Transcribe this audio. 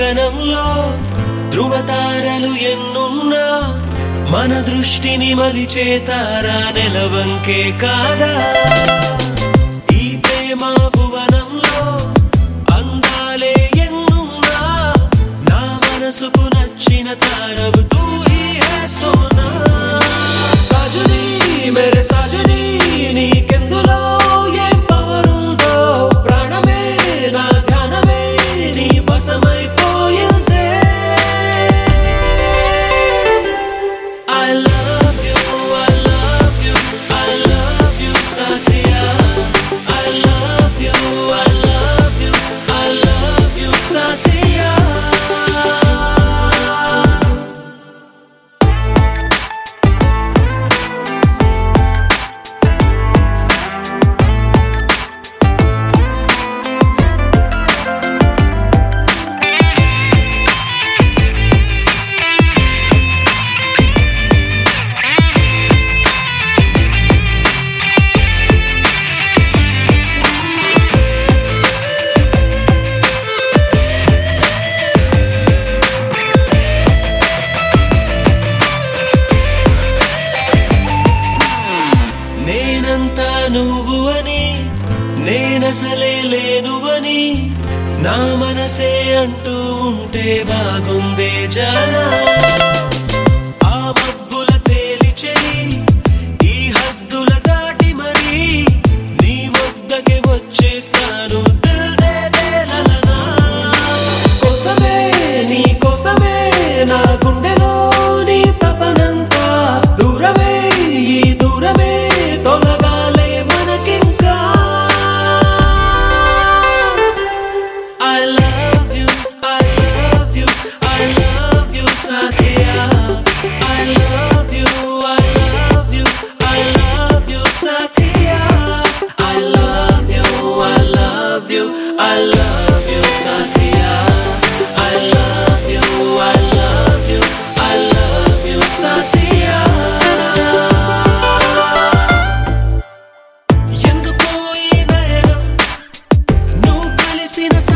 గగనంలో ధృవతారలు ఎన్నున్నా మన దృష్టిని మలిచే తారా నెలవంకే కాదా ఈ ప్రేమ భువనంలో అందాలే ఎన్నున్నా నా మనసుకు నచ్చిన తారవు తూ హీ హై సోనా సజనీ మేరే సజనీ నీకెందులో ఏం పవరుందో ప్రాణమే నా ధ్యానమే నీ వశమైపోయిందే I love you, I love you, I love you, Satya. I love you, I love you, I love you, Satya. నేనంతా నువ్వు అని నేనసలే లేను అని నా మనసే అంటూ ఉంటే బాగుందే జానా ఆ మబ్బుల తేలి చెలి ఈ హద్దుల దాటి మరి నీ వద్దకే వచ్చేస్తాను దిల్ దే దే లలనా. కోసమే నీ కోసమే నా గుండెలో నీ తపనంతా దూరమే ఈ దూరమే తొలగాలే మనకింకా I love you, I love you, I love you, Satya. I love you, I love you, I love you, Satya. I love you, I love you, I love you, Satya. I love you, I love you, I love you, Satya. ఎందుకో ఈ నయనం నువ్వు కలిసిన